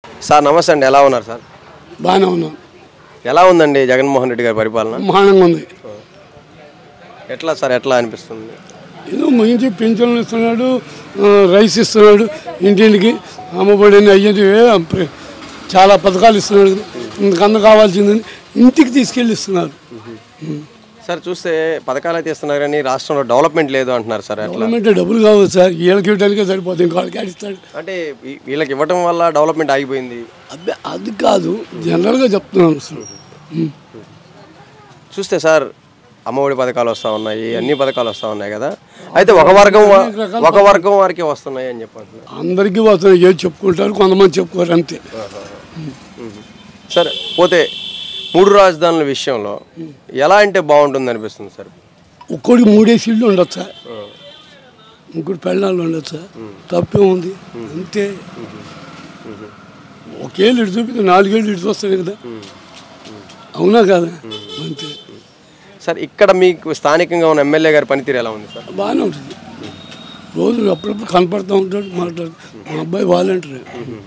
Sir నమస్తే అండి ఎలా ఉన్నారు సార్ బాగానే ఉన్నాం ఎలా ఉందండి జగన్మోహన్ రెడ్డి గారి పరిపాలన బ్రహ్మాండంగా ఉంది ఎట్లా సార్ ఎట్లా అనిపిస్తుంది ఏదో మంచి పింఛన్లు ఇస్తున్నాడు ఆ, రైస్ ఇస్తున్నాడు ఇంటింటికి అమ్మబడిని అయ్యేది చాలా పథకాలు ఇస్తున్నాడు ఇంతకన్నా కావాల్సిందని ఇంటికి తీసుకెళ్ళి ఇస్తున్నారు సార్ చూస్తే పథకాలు అయితే ఇస్తున్నారు కానీ రాష్ట్రంలో డెవలప్మెంట్ లేదు అంటున్నారు సార్ ఎట్లా గవర్నమెంట్ డబ్బులు కావాలి సార్ వీళ్ళకి ఇవ్వడానికే సరిపోతుంది ఇంకోళ్ళకి ఆడిస్తాడు అంటే వీ- వీళ్ళకి ఇవ్వటం వల్ల డెవలప్మెంట్ ఆగిపోయింది అబ్బే అది కాదు జనరల్గా చెప్తున్నాను అసలు ఉం. చూస్తే సార్ అమ్మఒడి పథకాలు వస్తూ ఉన్నాయి అన్ని పథకాలు వస్తూ ఉన్నాయి కదా అయితే ఒక వర్గం వా- ఒక వర్గం వారికి వస్తున్నాయి అని చెప్పి అంటున్నారు అందరికీ వస్తున్నాయి ఏది చెప్పుకుంటారు కొంతమంది చెప్పుకోరు అంతే సార్ పోతే మూడు రాజధానుల విషయంలో ఎలా అంటే బాగుంటుంది అనిపిస్తుంది సార్ ఒక్కడికి మూడేసి ఇళ్ళు ఉండొచ్చా ఇంకోటి పెళ్ళాళ్ళు ఉండొచ్చా తప్పే ఉంది అంతే ఒకేళ్ళు ఇటు చూపితే నాలుగేళ్ళు ఇటు వస్తాయి కదా అవునా కదా అంతే సార్ ఇక్కడ మీకు స్థానికంగా ఉన్న ఎమ్మెల్యే గారి పనితీరు ఎలా ఉంది సార్ బాగానే ఉంటుంది రోజు అప్పుడప్పుడు కనపడుతూ ఉంటాడు మాట్లాడు మా అబ్బాయి వాలంటీర్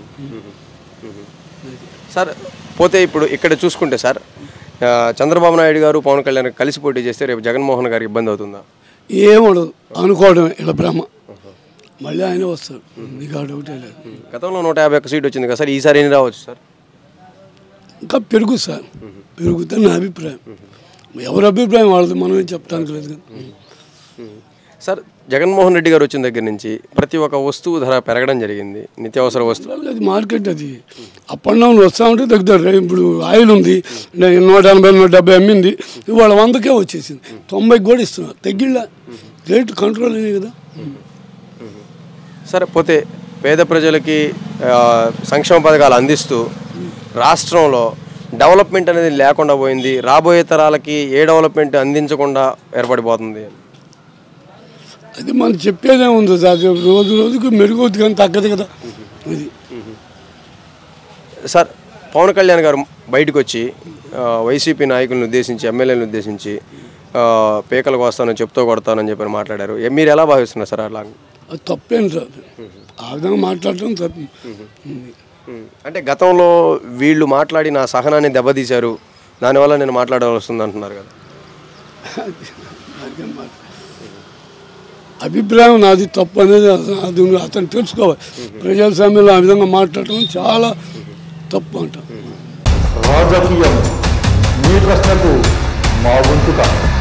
సార్ పోతే ఇప్పుడు ఇక్కడ చూసుకుంటే సార్ ఆ, చంద్రబాబు నాయుడు గారు పవన్ కళ్యాణ్ కలిసి పోటీ చేస్తే రేపు జగన్మోహన్ గారికి ఇబ్బంది అవుతుందా ఏముండదు అనుకోవడమే ఇలా బ్రహ్మ మళ్ళీ ఆయన వస్తాడు నీకు ఆడ ఒకటే లేదు గతంలో నూట యాభై ఒక్క సీట్ వచ్చింది కదా సార్ ఈసారి ఎన్ని రావచ్చు సార్ ఇంకా పెరుగు సార్ పెరుగుతుంది నా అభిప్రాయం ఎవరి అభిప్రాయం వాళ్ళది మనం ఏం చెప్తానికి లేదు కదా సార్ జగన్మోహన్ రెడ్డి గారు వచ్చిన దగ్గర నుంచి ప్రతి ఒక్క వస్తువు ధర పెరగడం జరిగింది నిత్యావసర వస్తువు జనరల్గా అది మార్కెట్ అది అప్ అండ్ డౌన్ వస్తూ ఉంటే తగ్గుతారు ఇప్పుడు ఆయిల్ ఉంది నే- నూట ఎనభై నూట డెబ్బై అమ్మింది ఇవాళ వందకే వచ్చేసింది తొంభైకి కూడా ఇస్తున్నారు తగ్గిళ్ళ రేటు కంట్రోల్ అయినాయి కదా సరే పోతే పేద ప్రజలకి ఆ, సంక్షేమ పథకాలు అందిస్తూ రాష్ట్రంలో డెవలప్మెంట్ అనేది లేకుండా పోయింది రాబోయే తరాలకి ఏ డెవలప్మెంట్ అందించకుండా ఏర్పడిపోతుంది అది మనం చెప్పేదే ఉంది సార్ రోజు రోజుకు మెరుగవుతుంది కానీ తగ్గదు కదా అది సార్ పవన్ కళ్యాణ్ గారు బయటకు వచ్చి ఆ, వైసీపీ నాయకులను ఉద్దేశించి ఎమ్మెల్యేలను ఉద్దేశించి ఆ, పీకలకు వస్తానని చెప్తూ కొడతానని చెప్పి మాట్లాడారు ఏ- మీరు ఎలా భావిస్తున్నారు సార్ అలా అది తప్పేం సార్ ఆ విధంగా మాట్లాడటం తప్పు ఉమ్. అంటే గతంలో వీళ్ళు మాట్లాడి నా సహనాన్ని దెబ్బతీశారు దానివల్ల నేను మాట్లాడవలసి వస్తుంది అంటున్నారు కదా దానికేం మాట. అభిప్రాయం నాది తప్పు అనేది అతను- అది అతను తెలుసుకోవాలి ప్రజాస్వామ్యంలో ఆ విధంగా మాట్లాడటం చాలా తప్పు అంట రాజకీయం మీ ప్రశ్నకు మా వంతు కాదు